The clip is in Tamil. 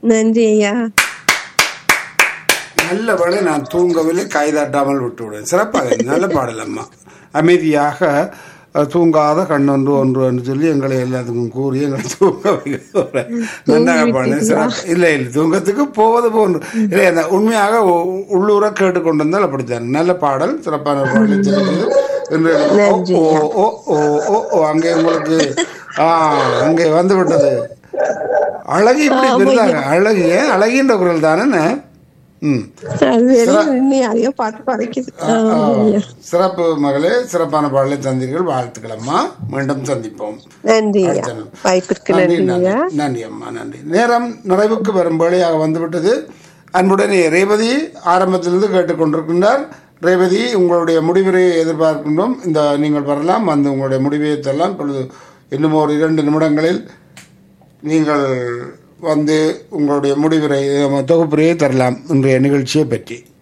நன்றி ஐயா நல்ல வேளை நான் தூங்கவில்லை கைதாட்டாமல் விட்டு விடுவேன் சிறப்பாக நல்ல பாடல் அம்மா அமைதியாக அஹ், தூங்காத கண்ணொன்று ஒன்று என்று சொல்லி எங்களை எல்லாத்துக்கும் கூறி எங்களை தூங்க வைக்கிறேன் நன்றாக பாடுறேன் சிறப்பு இல்லை இல்லை தூங்கத்துக்கு போவது போன்று இல்லை அந்த உண்மையாக உ- உள்ளூர கேட்டுக்கொண்டிருந்தால் அப்படித்தான் நல்ல பாடல் சிறப்பான பாடல் சிறந்தது. இன்று ஓ ஓ ஓ ஓ ஓ ஓ அங்கே உங்களுக்கு ஆ அங்கே வந்து விட்டது அழகு இப்படி பெரிதாக அழகு அழகின்ற குரல் தானே ம் அது வெறும் இன்னும் அதிக பாட்டு பறைக்குது ஆமா ஐயா. சிறப்பு மகளே சிறப்பான பாடலை தந்தீர்கள் வாழ்த்துக்கள் அம்மா மீண்டும் சந்திப்போம் நன்றி ஐயா அடுத்த நாள். வாய்ப்பிற்கு நன்றி நன்றி நன்றி ஐயா நன்றி அம்மா நன்றி நேரம் நிறைவுக்கு வரும் வேளையாக வந்துவிட்டது அன்புடனே ரேவதி ஆரம்பத்திலிருந்து கேட்டுக்கொண்டிருக்கின்றார் ரேவதி உங்களுடைய முடிவுரை எதிர்பார்க்கின்றோம் இந்த நீங்கள் வரலாம் வந்து உங்களுடைய முடிவை தரலாம் இப்பொழுது இன்னும் ஒரு இரண்டு நிமிடங்களில் நீங்கள் வந்து உங்களுடைய முடிவுரை தொகுப்புரையை தரலாம் இன்றைய நிகழ்ச்சியை பற்றி